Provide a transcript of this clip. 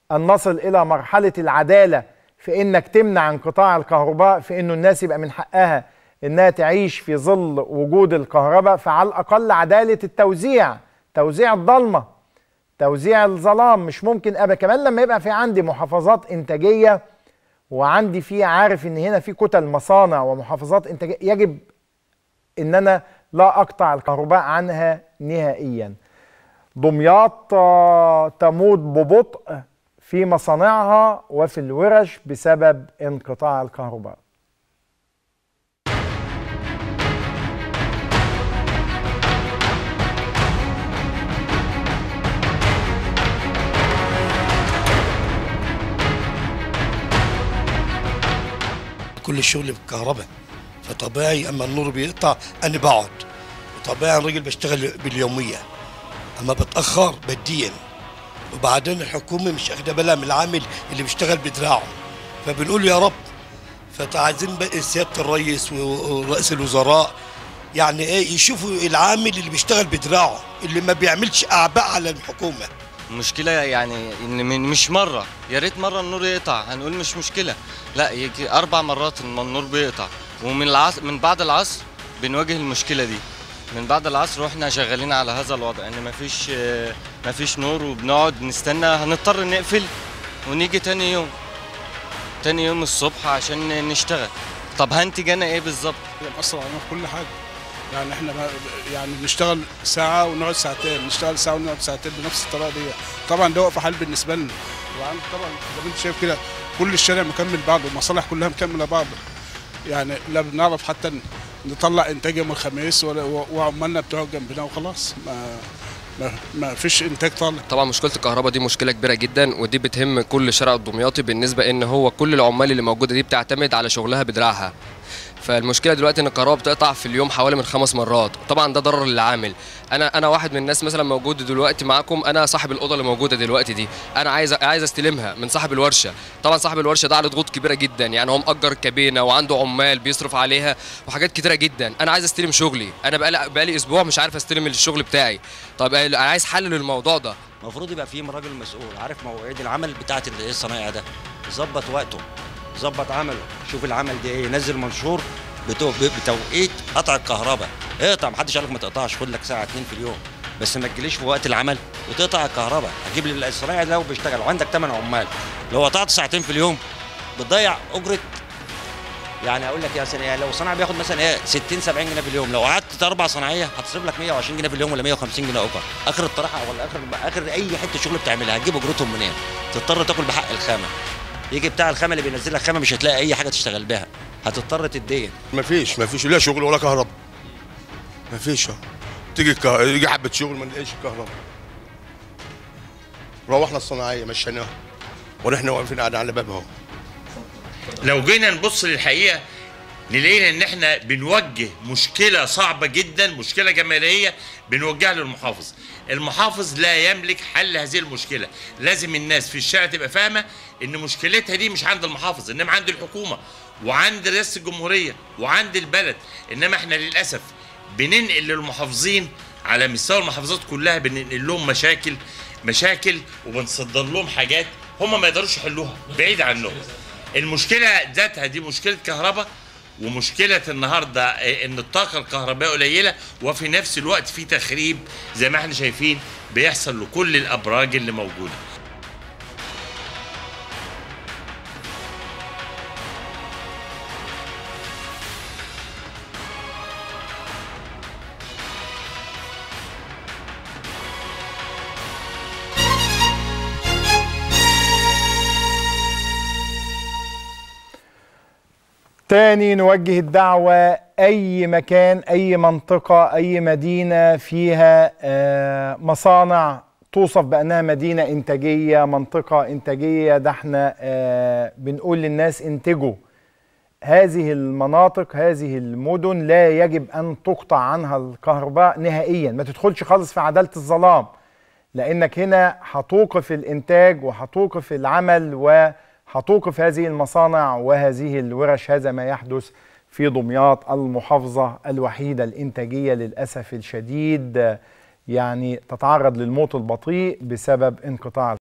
ان نصل الى مرحله العداله في انك تمنع انقطاع الكهرباء في انه الناس يبقى من حقها انها تعيش في ظل وجود الكهرباء فعلى الاقل عداله التوزيع توزيع الضلمه توزيع الظلام مش ممكن ابدا كمان لما يبقى في عندي محافظات انتاجيه وعندي في عارف ان هنا في كتل مصانع ومحافظات انتاجيه يجب ان انا لا اقطع الكهرباء عنها نهائيا دمياط آه، تموت ببطء في مصانعها وفي الورش بسبب انقطاع الكهرباء كل الشغل بالكهرباء فطبيعي اما النور بيقطع انا بقعد وطبيعي الراجل بشتغل باليوميه اما بتاخر بدين وبعدين الحكومه مش اخده بالها من العامل اللي بيشتغل بدراعه فبنقول يا رب فعايزين بقى سياده الرئيس ورئيس الوزراء يعني ايه يشوفوا العامل اللي بيشتغل بدراعه اللي ما بيعملش اعباء على الحكومه مشكلة يعني ان من- مش مرة يا ريت مرة النور يقطع هنقول مش مشكلة لا يجي أربع مرات الم- النور بيقطع ومن العصر من بعد العصر بنواجه المشكلة دي من بعد العصر واحنا شغالين على هذا الوضع ان مفيش آه، مفيش نور وبنقعد نستنى هنضطر نقفل ونيجي تاني يوم تاني يوم الصبح عشان نشتغل طب هنتج انا ايه بالظبط مأثر علينا في كل حاجه يعني احنا ما يعني بنشتغل ساعه ونقعد ساعتين نشتغل ساعه ونقعد ساعتين بنفس الطريقه دي طبعا ده وقف حال بالنسبه لنا وعندك طبعا زي ما انت شايف كده كل الشارع مكمل بعض والمصالح كلها مكمله بعض يعني لا بنعرف حتى نطلع انتاج يوم الخميس ولا وعمالنا بتوع جنبنا وخلاص ما ما, ما فيش انتاج طالع طبعا مشكله الكهرباء دي مشكله كبيره جدا ودي بتهم كل شارع الدمياطي بالنسبه ان هو كل العمال اللي موجوده دي بتعتمد على شغلها بدراعها فالمشكله دلوقتي ان الكهرباء بتقطع في اليوم حوالي من خمس مرات طبعا ده ضرر للعامل انا انا واحد من الناس مثلا موجود دلوقتي معاكم انا صاحب الاوضه اللي موجوده دلوقتي دي انا عايز عايز استلمها من صاحب الورشه طبعا صاحب الورشه ده عليه ضغوط كبيره جدا يعني هو مأجر كابينه وعنده عمال بيصرف عليها وحاجات كتيره جدا انا عايز استلم شغلي انا بقالي بقالي اسبوع مش عارف استلم الشغل بتاعي طب انا عايز حل للموضوع ده المفروض يبقى في راجل مسؤول عارف مواعيد العمل بتاعت ال- الصنايعي ده يظبط وقته يظبط عمله شوف العمل ده ايه ينزل منشور بتو- ب- بتوقيت قطع الكهرباء اقطع محدش قال لك ما تقطعش خد لك ساعه اتنين في اليوم بس ما تجيليش في وقت العمل وتقطع الكهرباء هجيب لي الصنايعي لو بيشتغل وعندك 8 عمال لو قطعت ساعتين في اليوم بتضيع اجره يعني اقول لك يا سنة يعني لو صناعي بياخد مثلا ايه 60 70 جنيه في اليوم لو قعدت اربع صناعيه هتصرف لك 120 جنيه في اليوم ولا 150 جنيه اجره اخر الطرحه ولا اخر اخر اي حته شغل بتعملها هتجيب اجرتهم منين تضطر تاكل بحق الخامه يجي بتاع الخامه اللي بينزل لك خامه مش هتلاقي اي حاجه تشتغل بها هتضطر تدين مفيش مفيش لا شغل ولا كهرباء مفيش اهو تيجي الكه... يجي حبه شغل ما نلاقيش الكهرباء روحنا الصناعيه مشيناها ونحن واقفين قاعدين على بابها اهو لو جينا نبص للحقيقه نلاقينا ان احنا بنوجه مشكله صعبه جدا مشكله جماهيريه بنوجهها للمحافظ المحافظ لا يملك حل هذه المشكله لازم الناس في الشارع تبقى فاهمه ان مشكلتها دي مش عند المحافظ انما عند الحكومه وعند رئاسه الجمهوريه وعند البلد انما احنا للاسف بننقل للمحافظين على مستوى المحافظات كلها بننقل لهم مشاكل مشاكل وبنصدر لهم حاجات هم ما يقدروش يحلوها بعيد عنهم المشكله ذاتها دي مشكله كهرباء ومشكله النهارده ان الطاقه الكهربائيه قليله وفي نفس الوقت في تخريب زي ما احنا شايفين بيحصل لكل الابراج اللي موجوده تاني نوجه الدعوة أي مكان أي منطقة أي مدينة فيها آه، مصانع توصف بأنها مدينة إنتاجية منطقة إنتاجية ده احنا آه، بنقول للناس انتجوا هذه المناطق هذه المدن لا يجب أن تقطع عنها الكهرباء نهائيا ما تدخلش خالص في عدالة الظلام لأنك هنا هتوقف الإنتاج وهتوقف العمل وهتوقف هذه المصانع وهذه الورش هذا ما يحدث في دمياط المحافظة الوحيدة الإنتاجية للأسف الشديد يعني تتعرض للموت البطيء بسبب انقطاع